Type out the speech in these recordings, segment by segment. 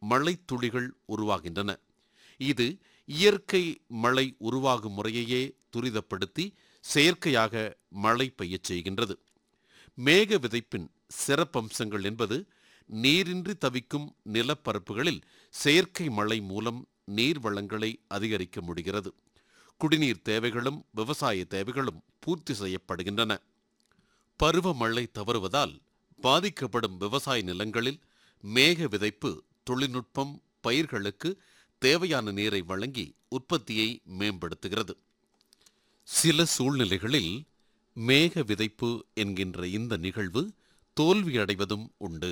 மழைத்துளிகள் உருவாகின்றன இது இயற்கை மழை உருவாகும் முறையையே துரிதப்படுத்தி செயற்கையாக மழை பெய்யச் செய்கின்றது மேக விதைப்பின் சிறப்பம்சங்கள் என்பது நீரின்றி தவிக்கும் நிலப்பரப்புகளில் செயற்கை மழை மூலம் நீர் வளங்களை அதிகரிக்க முடிகிறது குடிநீர் தேவைகளும் விவசாய தேவைகளும் பூர்த்தி செய்யப்படுகின்றன பருவமழை தவறுவதால் பாதிக்கப்படும் விவசாய நிலங்களில் மேக விதைப்பு தொழில்நுட்பம் பயிர்களுக்கு தேவையான நீரை வழங்கி உற்பத்தியை மேம்படுத்துகிறது சில சூழ்நிலைகளில் மேக விதைப்பு என்கின்ற இந்த நிகழ்வு தோல்வியடைவதும் உண்டு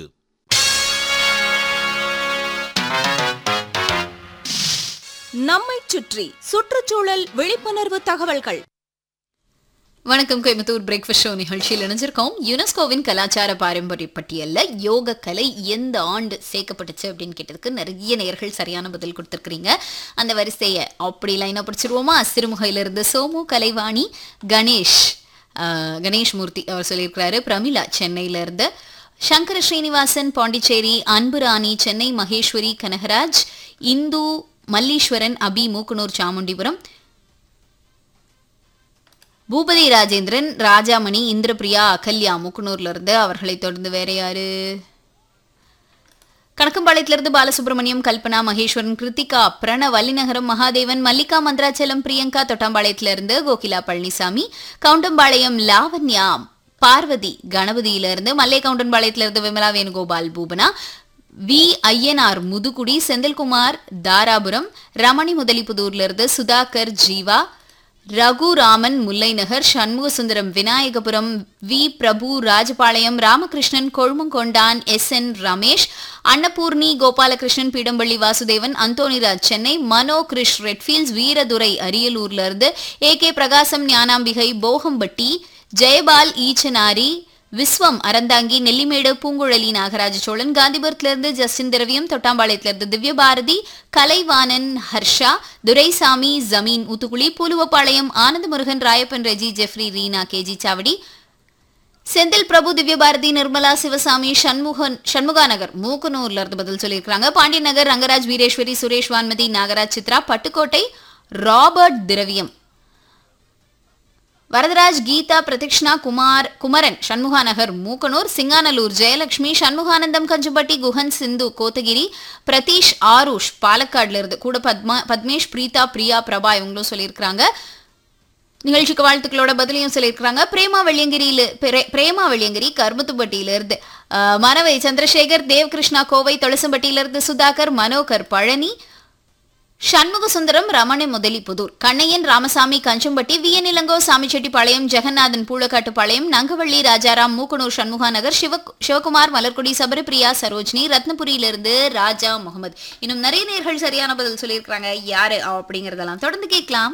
நம்மைச் சுற்றி சுற்றுச்சூழல் விழிப்புணர்வு தகவல்கள் வணக்கம் கோயம்புத்தூர் பிரேக்ஃபாஸ்ட் ஷோ நிகழ்ச்சியில் இணைஞ்சிருக்கோம் யுனெஸ்கோவின் கலாச்சார பாரம்பரிய பட்டியல்ல யோக கலை எந்த ஆண்டு சேர்க்கப்பட்டுச்சு அப்படின்னு கேட்டதுக்கு நிறைய நேர்கள் சரியான பதில் கொடுத்துருக்கீங்க அந்த வரிசையை அப்படி லைனா படிச்சிருவோமா சிறுமுகையிலிருந்து சோமு கலைவாணி கணேஷ் ஆஹ், கணேஷ் மூர்த்தி அவர் சொல்லியிருக்கிறாரு பிரமிளா சென்னையில இருந்து சங்கர ஸ்ரீனிவாசன் பாண்டிச்சேரி அன்புராணி சென்னை மகேஸ்வரி கனகராஜ் இந்து மல்லீஸ்வரன் அபி மூக்குனூர் சாமுண்டிபுரம் பூபதி ராஜேந்திரன் ராஜாமணி இந்திரபிரியா அகல்யா முக்குனூர்ல இருந்து அவர்களை தொடர்ந்து வேற யாரு கணக்கம்பாளையத்துல இருந்து பாலசுப்ரமணியம் கல்பனா மகேஸ்வரன் கிருத்திகா பிரணவ் வள்ளிநகரம் மகாதேவன் மல்லிகா மந்திராச்சலம் பிரியங்கா தொட்டாம்பாளையத்துல இருந்து கோகிலா பழனிசாமி கவுண்டம்பாளையம் லாவண்யா பார்வதி கணபதியில இருந்து மல்லை கவுண்டன்பாளையத்துல இருந்து விமலா வேணுகோபால் பூபனா வி ஐயனார் முதுகுடி செந்தில்குமார் தாராபுரம் ரமணி முதலிப்புதூர்ல இருந்து Sudhakar Jeeva Raghuraman Mullainagar Shanmugasundaram Vinayagapuram V Prabhu Rajapalayam Ramakrishnan Kozhumangondan S N Ramesh Annapoorni Gopalakrishnan Peedampalli Vasudevan Anthonyraj Chennai Mano Krish Redfields Veeradurai அரியலூர்ல இருந்து ஏ கே பிரகாசம் ஞானாம்பிகை போகம்பட்டி ஜெயபால் ஈச்சனாரி விஸ்வம் அறந்தாங்கி நெல்லிமேடு பூங்குழலி நாகராஜ சோழன் காந்திபுரத்துல இருந்து ஜஸ்டின் திரவியம் தொட்டாம்பாளையத்துல இருந்து திவ்ய பாரதி கலைவாணன் ஹர்ஷா துரைசாமி ஜமீன் ஊத்துக்குளி பூலுவப்பாளையம் ஆனந்த முருகன் ராயப்பன் ரெஜி ஜெஃப்ரி ரீனா கேஜி சாவடி செந்தில் பிரபு திவ்யபாரதி நிர்மலா சிவசாமி சண்முகன் சண்முகா நகர் மூக்கனூர்ல இருந்து பதில் சொல்லியிருக்காங்க பாண்டியன் நகர் ரங்கராஜ் வீரேஸ்வரி சுரேஷ் வான்மதி நாகராஜ் சித்ரா பட்டுக்கோட்டை ராபர்ட் திரவியம் வரதராஜ் கீதா பிரதீக்ஷ்ணா குமார் குமரன் சண்முகா நகர் மூக்கனூர் சிங்கானலூர் ஜெயலட்சுமி சண்முகானந்தம் கஞ்சுப்பட்டி குஹன் சிந்து கோத்தகிரி பிரதீஷ் ஆருஷ் பாலக்காடுல இருந்து கூட பத்மா பத்மேஷ் பிரீதா பிரியா பிரபா இவங்களும் சொல்லியிருக்கிறாங்க நிகழ்ச்சிக்கு வாழ்த்துக்களோட பதிலையும் சொல்லியிருக்கிறாங்க பிரேமா வெள்ளியங்கிரியில பிரே- பிரேமா வெள்ளியங்கிரி கருமத்துப்பட்டியில இருந்து அஹ், மனவை சந்திரசேகர் தேவ்கிருஷ்ணா கோவை தொளசம்பட்டியில இருந்து சுதாகர் மனோகர் பழனி சண்முக சுந்தரம் ரமண முதலிபுதூர் கண்ணையன் ராமசாமி கஞ்சம்பட்டி வியன் இளங்கோ சாமிச்செட்டிப்பாளையம் ஜெகநாதன் பூளக்காட்டுப்பாளையம் நங்கவள்ளி ராஜாராம் மூக்கனூர் சண்முகா நகர் சிவ சிவகுமார் மலர்குடி சபரிபிரியா சரோஜினி ரத்னபுரியிலிருந்து ராஜா முகமது இன்னும் நிறைய நேர்கள் சரியான பதில் சொல்லியிருக்கிறாங்க யாரு அப்படிங்கறதெல்லாம் தொடர்ந்து கேட்கலாம்